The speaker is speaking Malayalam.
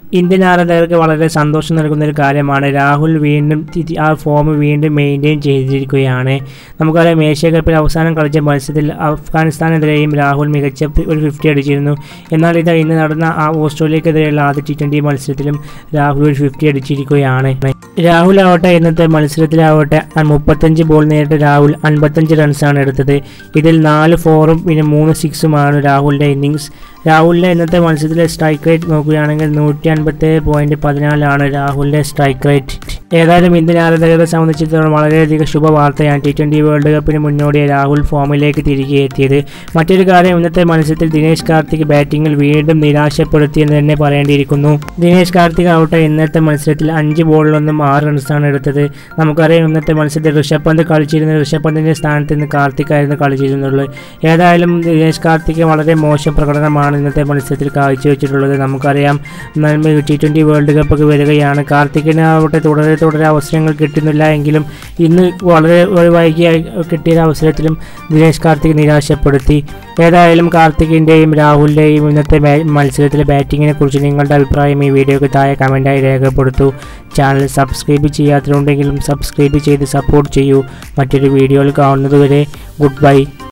ഇന്ത്യൻ ആരാധകർക്ക് വളരെ സന്തോഷം നൽകുന്ന ഒരു കാര്യമാണ് രാഹുൽ വീണ്ടും തി- ആ ഫോം വീണ്ടും മെയിൻറ്റെയിൻ ചെയ്തിരിക്കുകയാണ് നമുക്കറിയാം ഏഷ്യ കപ്പിൽ അവസാനം കളിച്ച മത്സരത്തിൽ അഫ്ഗാനിസ്ഥാനെതിരെയും രാഹുൽ മികച്ച പി- ഒരു ഫിഫ്റ്റി അടിച്ചിരുന്നു എന്നാൽ ഇത് ഇന്ന് നടന്ന ആ ഓസ്ട്രേലിയക്കെതിരെയുള്ള ആദ്യ ടി ട്വൻ്റി മത്സരത്തിലും രാഹുൽ ഒരു ഫിഫ്റ്റി അടിച്ചിരിക്കുകയാണ് രാഹുൽ ആവട്ടെ ഇന്നത്തെ മത്സരത്തിലാവട്ടെ ആ മുപ്പത്തഞ്ച് ബോൾ നേരിട്ട് രാഹുൽ അൻപത്തഞ്ച് റൺസാണ് എടുത്തത് ഇതിൽ നാല് ഫോറും പിന്നെ മൂന്ന് സിക്സുമാണ് രാഹുലിൻ്റെ ഇന്നിങ്സ് രാഹുലിൻ്റെ ഇന്നത്തെ മത്സരത്തിലെ സ്ട്രൈക്ക് റേറ്റ് നോക്കുകയാണെങ്കിൽ നൂറ്റി അൻപത്തേഴ് പോയിൻറ്റ് പതിനാലാണ് രാഹുലിൻ്റെ സ്ട്രൈക്ക് റേറ്റ് ഏതായാലും ഇന്ത്യൻ ആരാധകരെ സംബന്ധിച്ചിടത്തോളം വളരെയധികം ശുഭവാർത്തയാണ് ടി ട്വൻ്റി വേൾഡ് കപ്പിന് മുന്നോടിയായി രാഹുൽ ഫോമിലേക്ക് തിരികെ എത്തിയത് മറ്റൊരു കാര്യം ഇന്നത്തെ മത്സരത്തിൽ ദിനേശ് കാർത്തിക് ബാറ്റിങ്ങിൽ വീണ്ടും നിരാശപ്പെടുത്തിയെന്ന് തന്നെ പറയേണ്ടിയിരിക്കുന്നു ദിനേശ് കാർത്തിക് ആവട്ടെ ഇന്നത്തെ മത്സരത്തിൽ അഞ്ച് ബോളിലൊന്നും ആറ് റൺസാണ് എടുത്തത് നമുക്കറിയാം ഇന്നത്തെ മത്സരത്തിൽ ഋഷഭ് പന്ത് കളിച്ചിരുന്ന ഋഷഭ് പന്തിൻ്റെ സ്ഥാനത്ത് നിന്ന് കാർത്തിക് ആയിരുന്നു കളിച്ചിരുന്നുള്ളത് ഏതായാലും ദിനേശ് കാർത്തിക് വളരെ മോശം പ്രകടനമാണ് ഇന്നത്തെ മത്സരത്തിൽ കാഴ്ചവെച്ചിട്ടുള്ളത് നമുക്കറിയാം ടി ട്വൻ്റി വേൾഡ് കപ്പ് ഒക്കെ വരികയാണ് കാർത്തിക്കിന് ആവട്ടെ തുടരെ തുടരെ അവസരങ്ങൾ കിട്ടുന്നില്ല എങ്കിലും ഇന്ന് വളരെ ഒരു വൈകി കിട്ടിയ അവസരത്തിലും ദിനേശ് കാർത്തിക് നിരാശപ്പെടുത്തി ഏതായാലും കാർത്തികിൻ്റെയും രാഹുലിൻ്റെയും ഇന്നത്തെ ബാ- മത്സരത്തിലെ ബാറ്റിങ്ങിനെ കുറിച്ച് നിങ്ങളുടെ അഭിപ്രായം ഈ വീഡിയോയ്ക്ക് താഴെ കമൻറ്റായി രേഖപ്പെടുത്തൂ ചാനൽ സബ്സ്ക്രൈബ് ചെയ്യാത്തതുണ്ടെങ്കിലും സബ്സ്ക്രൈബ് ചെയ്ത് സപ്പോർട്ട് ചെയ്യൂ മറ്റൊരു വീഡിയോയിൽ കാണുന്നതുവരെ ഗുഡ് ബൈ